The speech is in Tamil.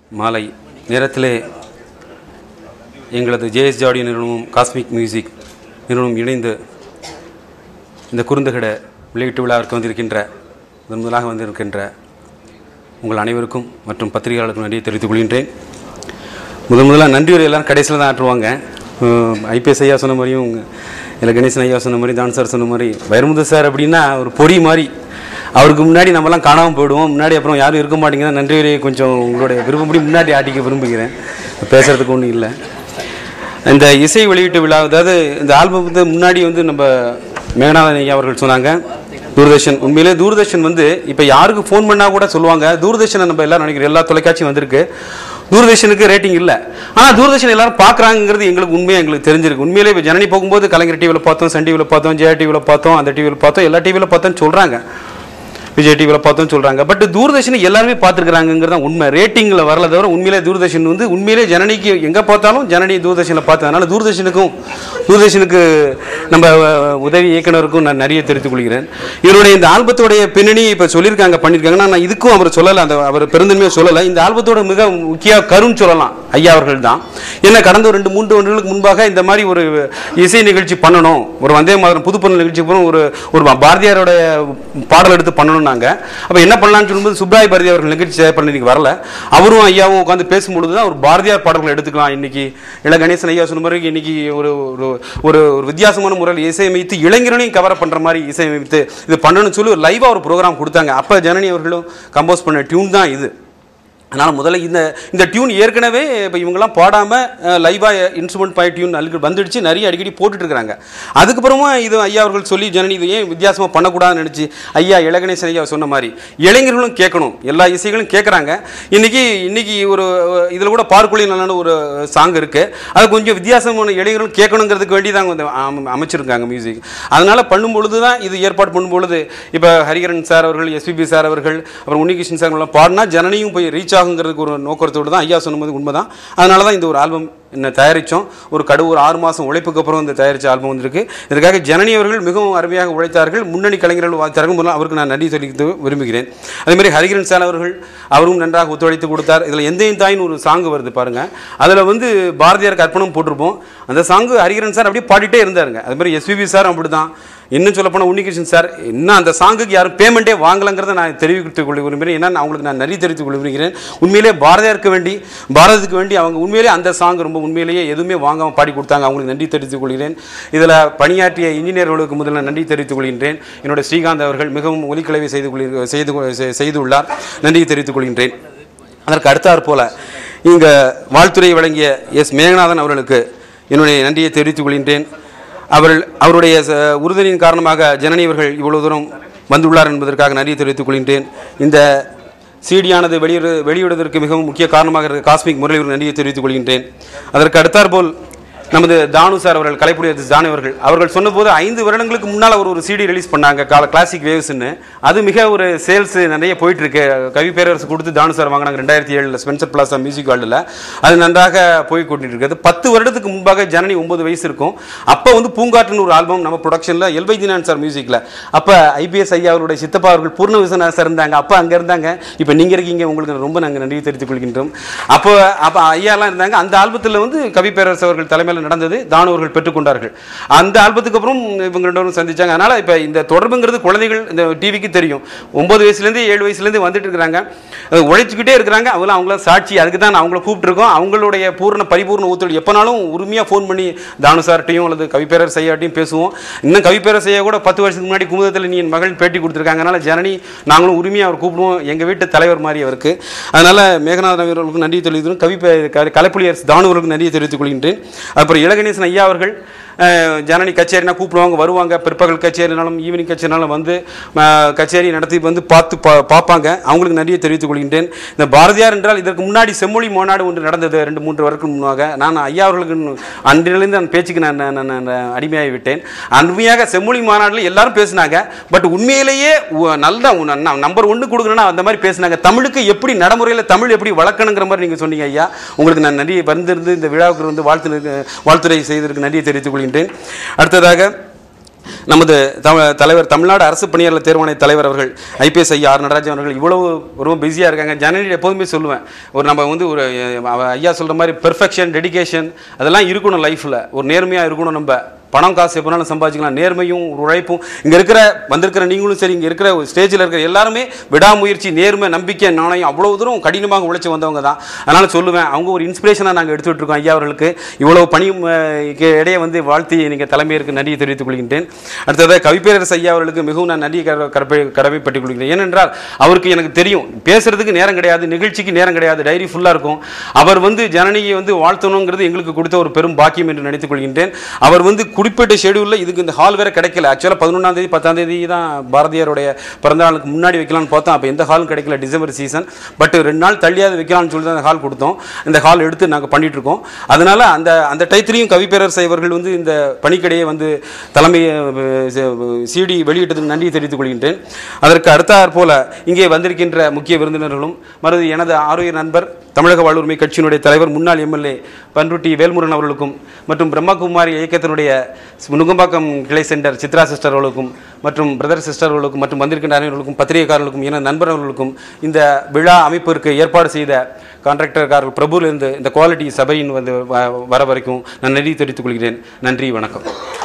மாலை நேரத்திலே எங்களது ஜேஎஸ் ஜாடி நிறுவனமும் காஸ்மிக் மியூசிக் நிறுவனம் இணைந்து இந்த குறுந்தகட வெளியீட்டு விழாவிற்கு வந்திருக்கின்ற முதன் முதலாக வந்திருக்கின்ற உங்கள் அனைவருக்கும் மற்றும் பத்திரிகையாளருக்கும் நன்றியை தெரிவித்துக் கொள்கின்றேன் முதன் முதலாக நன்றி உரை எல்லாரும் கடைசியில் தான் ஆற்றுவாங்க ஐபிஎஸ் ஐயா சொன்ன மாதிரியும் இல்லை கணேசன் ஐயா சொன்ன மாதிரி தான் சார் சொன்ன மாதிரி வைரமுத்து சார் அப்படின்னா ஒரு பொடி மாதிரி அவருக்கு முன்னாடி நம்மலாம் காணாமல் போயிடுவோம் முன்னாடி அப்புறம் யாரும் இருக்க மாட்டேங்குது நன்றி உரையை கொஞ்சம் உங்களுடைய விருப்பப்படி முன்னாடி ஆட்டிக்க விரும்புகிறேன் பேசுகிறதுக்கு ஒன்றும் இல்லை இந்த இசை வெளியீட்டு விழா அதாவது இந்த ஆல்பம் வந்து முன்னாடி வந்து நம்ம மேகநாதன் ஐயா அவர்கள் சொன்னாங்க தூர்தர்ஷன் உண்மையிலே தூர்தர்ஷன் வந்து இப்போ யாருக்கு ஃபோன் பண்ணால் கூட சொல்லுவாங்க தூர்தர்ஷனை நம்ம எல்லாரும் நினைக்கிறோம் எல்லா தொலைக்காட்சியும் வந்திருக்கு தூர்தர்ஷனுக்கு ரேட்டிங் இல்லை ஆனால் தூர்தர்ஷன் எல்லாரும் பார்க்குறாங்கிறது எங்களுக்கு உண்மையாக எங்களுக்கு தெரிஞ்சிருக்கு உண்மையிலே இப்போ ஜனனி போகும்போது கலைஞர் டிவியில் பார்த்தோம் சன் டிவியில் பார்த்தோம் ஜெயா டிவியில் பார்த்தோம் அந்த டிவியில் பார்த்தோம் எல்லா டிவியில் பார்த்தோம்னு சொல்கிறாங்க விஜய் டிவியில் பார்த்தோம் சொல்கிறாங்க பட் தூர்தர்ஷன் எல்லாருமே பார்த்துருக்குறாங்கிறது தான் உண்மை ரேட்டிங்கில் வரல தவிர உண்மையிலே தூர்தர்ஷன் வந்து உண்மையிலே ஜனனிக்கு எங்கே பார்த்தாலும் ஜனனி தூர்தர்ஷனில் பார்த்ததுனால தூர்தர்ஷனுக்கும் தூர்தர்ஷனுக்கு நம்ம அஹ், உதவி இயக்குனருக்கும் நான் நிறைய தெரிவித்துக் கொள்கிறேன் இவருடைய இந்த ஆல்பத்தோடைய பின்னணி இப்போ சொல்லியிருக்காங்க பண்ணியிருக்காங்க நான் இதுக்கும் அவர் சொல்லலை அந்த அவர் பெருந்தன்மையாக சொல்லலை இந்த ஆல்பத்தோட மிக முக்கிய கருன்னு சொல்லலாம் ஐயா அவர்கள் தான் என்ன கடந்த ஒரு ரெண்டு மூன்று ஆண்டுகளுக்கு முன்பாக இந்த மாதிரி ஒரு இசை நிகழ்ச்சி பண்ணணும் ஒரு வந்தே மாதிரி புதுப்பொருள் நிகழ்ச்சி பண்ணணும் ஒரு ஒரு பாரதியாரோட பாடல் எடுத்து பண்ணணும்னாங்க அப்போ என்ன பண்ணலாம்னு சொல்லும்போது சுப்ராய் பாரதி அவர்கள் நிகழ்ச்சி பண்ண இன்னைக்கு வரல அவரும் ஐயாவும் உட்காந்து பேசும்பொழுது தான் ஒரு பாரதியார் பாடல்கள் எடுத்துக்கலாம் இன்னைக்கு இள கணேசன் ஐயா சொன்ன மாதிரி இன்னைக்கு ஒரு ஒரு ஒரு ஒரு வித்தியாசமான முறையில் இசையமைத்து இளைஞர்களையும் கவர் பண்ணுற மாதிரி இசையமைத்து இது பண்ணணும்னு சொல்லி ஒரு லைவாக ஒரு ப்ரோக்ராம் கொடுத்தாங்க அப்போ ஜனனி அவர்களும் கம்போஸ் பண்ண டியூன் தான் இது அதனால் முதல்ல இந்த இந்த டியூன் ஏற்கனவே இப்போ இவங்கெல்லாம் பாடாமல் லைவாக இன்ஸ்ட்ருமெண்ட் பாய் டியூன் அழுக்கு வந்துடுச்சு நிறைய அடிக்கடி போட்டுட்டு இருக்காங்க அதுக்கப்புறமா இது ஐயா அவர்கள் சொல்லி ஜனனி இது ஏன் வித்தியாசமாக பண்ணக்கூடாதுன்னு நினச்சி ஐயா இளகணேசன் ஐயா சொன்ன மாதிரி இளைஞர்களும் கேட்கணும் எல்லா இசைகளும் கேட்குறாங்க இன்னைக்கு இன்னைக்கு ஒரு இதில் கூட பார்க்குழி நல்லான ஒரு சாங் இருக்குது அது கொஞ்சம் வித்தியாசமான இளைஞர்களும் கேட்கணுங்கிறதுக்கு வேண்டி தான் வந்து அம- அமைச்சிருக்காங்க மியூசிக் அதனால் பண்ணும்பொழுது தான் இது ஏற்பாடு பண்ணும்பொழுது இப்போ ஹரிகரன் சார் அவர்கள் எஸ்பிபி சார் அவர்கள் அப்புறம் உன்னிகிருஷ்ணன் சார் எல்லாம் பாடினா ஜனனியும் போய் ரீச் ஆகுங்கிறதுக்கு ஒரு நோக்கத்தோடு தான் ஐயா சொன்னது உண்மைதான் அதனால தான் இந்த ஒரு ஆல்பம் என்ன தயாரித்தோம் ஒரு கடு ஒரு ஆறு மாதம் உழைப்புக்கு அப்புறம் இந்த தயாரித்த ஆல்பம் வந்திருக்கு இதுக்காக ஜனனி அவர்கள் மிகவும் அருமையாக உழைத்தார்கள் முன்னணி கலைஞர்கள் வாய்த்தார்கள் முதல்ல அவருக்கு நான் நன்றி தெரிவித்து விரும்புகிறேன் அதே மாதிரி ஹரிகிரன் சார் அவர்கள் அவரும் நன்றாக ஒத்துழைத்து கொடுத்தார் இதில் எந்தையும் தாயின்னு ஒரு சாங் வருது பாருங்க அதில் வந்து பாரதியாருக்கு அர்ப்பணம் போட்டிருப்போம் அந்த சாங்கு ஹரிகிரன் சார் அப்படியே பாடிட்டே இருந்தாருங்க அது மாதிரி எஸ்பிபி சார் அப்படி தான் இன்னும் சொல்ல போனால் உன்னிகிருஷ்ணன் சார் இன்னும் அந்த சாங்குக்கு யாரும் பேமெண்ட்டே வாங்கலைங்கிறத நான் தெரிவித்துக் கொள்ள விரும்புகிறேன் ஏன்னா நான் அவங்களுக்கு நான் நன்றி தெரிவித்துக் கொள்ள விரும்புகிறேன் உண்மையிலே பாரதியாருக்கு வேண்டி பாரதத்துக்கு வேண்டி அவங்க உண்மையிலே அந்த சாங் ரொம்ப உண்மையிலேயே எதுவுமே வாங்காமல் பாடி கொடுத்தாங்க அவங்களுக்கு நன்றி தெரிவித்துக் கொள்கிறேன் இதில் பணியாற்றிய இன்ஜினியர்களுக்கு முதல்ல நன்றி தெரிவித்துக் கொள்கின்றேன் என்னோட ஸ்ரீகாந்த் அவர்கள் மிகவும் ஒலிக்கலவை செய்து கொள்ளி செய்து கொ- செ- செய்துள்ளார் நன்றி தெரிவித்துக் கொள்கின்றேன் அதற்கு அடுத்தாற் போல இங்கே வாழ்த்துறை வழங்கிய எஸ் மேகநாதன் அவர்களுக்கு என்னுடைய நன்றியை தெரிவித்துக் கொள்கின்றேன் அவர்கள் அவருடைய ச- உறுதுணையின் காரணமாக ஜனனி அவர்கள் இவ்வளவு தூரம் வந்துள்ளார் என்பதற்காக நன்றி தெரிவித்துக் கொள்கின்றேன் இந்த சிடியானது வெளியிடு வெளியிடுவதற்கு மிகவும் முக்கிய காரணமாக இருக்க காஸ்மிக் முரளி நன்றியை தெரிவித்துக் கொள்கின்றேன் அதற்கு அடுத்தாற்போல் நமது தானு சார் அவர்கள் கலைப்புடைய தானு அவர்கள் அவர்கள் சொன்னபோது ஐந்து வருடங்களுக்கு முன்னால் அவர் ஒரு சிடி ரிலீஸ் பண்ணாங்க கால கிளாசிக் வேவ்ஸ்னு அது மிக ஒரு சேல்ஸ் நிறைய போயிட்டு இருக்கு கவி பேரரசு கொடுத்து தானு சார் வாங்கினாங்க ரெண்டாயிரத்தி ஏழில் ஸ்பென்சர் பிளாசா மியூசிக் வேர்ல்டில் அது நன்றாக போய் கொண்டிட்டு இருக்குது பத்து வருடத்துக்கு முன்பாக ஜனனி ஒன்பது வயசு இருக்கும் அப்போ வந்து பூங்காற்றுன்னு ஒரு ஆல்பம் நம்ம ப்ரொடக்ஷனில் எல் வைத்தியநாதன் சார் மியூசிக்கில் அப்போ ஐபிஎஸ் ஐயா அவருடைய சித்தப்பா அவர்கள் பூர்ண விஸ்வநாத் சார் இருந்தாங்க அப்போ அங்கே இருந்தாங்க இப்போ நீங்கள் இருக்கீங்க உங்களுக்கு ரொம்ப நாங்கள் நன்றி தெரிவித்துக் கொள்கின்றோம் அப்போ அப்போ ஐயாலாம் இருந்தாங்க அந்த ஆல்பத்தில் வந்து கவி பேரரசு அவர்கள் தலைமையில் நடந்தது தானு அவர்கள் பெற்றுக்கொண்டார்கள் அந்த ஆல்பத்துக்கு அப்புறம் இவங்க ரெண்டு பேரும் சந்திச்சாங்க அதனால் இப்போ இந்த தொடர்புங்கிறது குழந்தைகள் இந்த டிவிக்கு தெரியும் ஒன்பது வயசுலேருந்து ஏழு வயசுலேருந்து வந்துட்டு இருக்கிறாங்க அது உழைச்சிக்கிட்டே இருக்கிறாங்க அவங்களாம் அவங்கள சாட்சி அதுக்கு தான் நான் அவங்கள கூப்பிட்டுருக்கோம் அவங்களுடைய பூர்ண பரிபூர்ண ஒத்துழைப்பு எப்போனாலும் உரிமையாக ஃபோன் பண்ணி தானு சார்ட்டையும் அல்லது கவிப்பேரர் செய்யாட்டையும் பேசுவோம் இன்னும் கவிப்பேரர் செய்ய கூட பத்து வருஷத்துக்கு முன்னாடி குமுதத்தில் நீ என் மகள் பேட்டி கொடுத்துருக்காங்க அதனால் ஜனனி நாங்களும் உரிமையாக அவர் கூப்பிடுவோம் எங்கள் வீட்டு தலைவர் மாதிரி அவருக்கு அதனால் மேகநாதன் அவர்களுக்கு நன்றி தெரிவித்தும் கவி கலைப்புலியர் தானு அவர்களுக்கு நன்றியை தெரிவித்துக் கொள்கின்றேன் அப்புறம் இளகணேசன் ஐயா அவர்கள் அஹ், ஜனனி கச்சேரினா கூப்பிடுவாங்க வருவாங்க பிற்பகல் கச்சேரினாலும் ஈவினிங் கச்சேரினாலும் வந்து அஹ், கச்சேரி நடத்தி வந்து பார்த்து பா பார்ப்பாங்க அவங்களுக்கு நன்றியை தெரிவித்துக் கொள்கின்றேன் இந்த பாரதியார் என்றால் இதற்கு முன்னாடி செம்மொழி மாநாடு ஒன்று நடந்தது ரெண்டு மூன்று வருடத்துக்கு முன்னாக நான் ஐயா அவர்களுக்கு அன்றிலிருந்து அந்த பேச்சுக்கு நான் நான் நான் நான் அடிமையாகி விட்டேன் அருமையாக செம்மொழி மாநாட்டில் எல்லாரும் பேசினாங்க பட் உண்மையிலேயே உ- நல்ல நம்பர் ஒன்று கொடுக்கணும்னா அந்த மாதிரி பேசினாங்க தமிழுக்கு எப்படி நடைமுறையில் தமிழ் எப்படி வளர்க்கணுங்கிற மாதிரி நீங்கள் சொன்னீங்க ஐயா உங்களுக்கு நான் நன்றி வந்திருந்து இந்த விழாவுக்கு வந்து வாழ்த்து வாழ்த்துறை செய்ததற்கு நன்றியை தெரிவித்துக் கொள்கின்றேன் அடுத்ததாக நமது தமிழ் தலைவர் தமிழ்நாடு அரசு பணியாளர் தேர்வாணைய தலைவர் அவர்கள் ஐபிஎஸ் ஐயா ஆர் நடராஜன் அவர்கள் இவ்வளவு ரொம்ப பிஸியாக இருக்காங்க ஜனவரி எப்போதுமே சொல்லுவேன் ஒரு நம்ம வந்து ஒரு அஹ், அவ- ஐயா சொல்கிற மாதிரி பெர்ஃபெக்ஷன் டெடிகேஷன் அதெல்லாம் இருக்கணும் லைஃப்பில் ஒரு நேர்மையாக இருக்கணும் நம்ம பணம் காசு எப்போனாலும் சம்பாதிக்கலாம் நேர்மையும் ஒரு உழைப்பும் இங்கே இருக்கிற வந்திருக்கிற நீங்களும் சரி இங்கே இருக்கிற ஸ்டேஜில் இருக்கிற எல்லாருமே விடாமுயற்சி நேர்மை நம்பிக்கை நாணயம் அவ்வளோ தூரம் கடினமாக உழைச்சி வந்தவங்க தான் அதனால் சொல்லுவேன் அவங்க ஒரு இன்ஸ்பிரேஷனாக நாங்கள் எடுத்துகிட்டு இருக்கோம் ஐயா அவர்களுக்கு இவ்வளோ பணியும் அஹ், இக்கு இடையே வந்து வாழ்த்தி நீங்கள் தலைமையருக்கு நன்றியை தெரிவித்துக் கொள்கின்றேன் அடுத்ததாக கவிப்பேரரசு ஐயா அவர்களுக்கு மிகவும் நான் நன்றி கட- கடப்பை கடமைப்பட்டுக் கொள்கிறேன் ஏனென்றால் அவருக்கு எனக்கு தெரியும் பேசுறதுக்கு நேரம் கிடையாது நிகழ்ச்சிக்கு நேரம் கிடையாது டைரி ஃபுல்லாக இருக்கும் அவர் வந்து ஜனனியை வந்து வாழ்த்தணுங்கிறது எங்களுக்கு கொடுத்த ஒரு பெரும் பாக்கியம் என்று நினைத்துக் கொள்கின்றேன் அவர் வந்து குறிப்பிட்ட ஷெடியூலில் இதுக்கு இந்த ஹால் வேற கிடைக்கல ஆக்சுவலாக பதினொன்றாம் தேதி பத்தாம் தேதி தான் பாரதியாருடைய பிறந்த நாளுக்கு முன்னாடி வைக்கலாம்னு பார்த்தோம் அப்போ எந்த ஹாலும் கிடைக்கல டிசம்பர் சீசன் பட் ரெண்டு நாள் தள்ளியாவது வைக்கலாம்னு சொல்லி தான் அந்த ஹால் கொடுத்தோம் இந்த ஹால் எடுத்து நாங்கள் பண்ணிட்டு இருக்கோம் அதனால அந்த அந்த டயத்திலையும் கவிப்பேரரசு இவர்கள் வந்து இந்த பணிக்கடையை வந்து தலைமை சிடி வெளியிட்டதுக்கு நன்றி தெரிவித்துக் கொள்கின்றேன் அதற்கு அடுத்தாற் போல இங்கே வந்திருக்கின்ற முக்கிய விருந்தினர்களும் மறுது எனது ஆரோக்கிய நண்பர் தமிழக வாழ்வுரிமை கட்சியினுடைய தலைவர் முன்னாள் எம்எல்ஏ பன்ருட்டி வேல்முருகன் அவர்களுக்கும் மற்றும் பிரம்மகுமாரி இயக்கத்தினுடைய நுங்கம்பாக்கம் கிளை சென்டர் சித்ரா சிஸ்டர் அவர்களுக்கும் மற்றும் பிரதர் சிஸ்டர் அவர்களுக்கும் மற்றும் வந்திருக்கின்ற அனைவர்களுக்கும் பத்திரிகைக்காரர்களுக்கும் என நண்பர்களுக்கும் இந்த விழா அமைப்பிற்கு ஏற்பாடு செய்த கான்ட்ராக்டர்காரர்கள் பிரபுவிலிருந்து இந்த குவாலிட்டி சபையின் வந்து வ- வர வரைக்கும் நான் நன்றி தெரிவித்துக் கொள்கிறேன் நன்றி வணக்கம்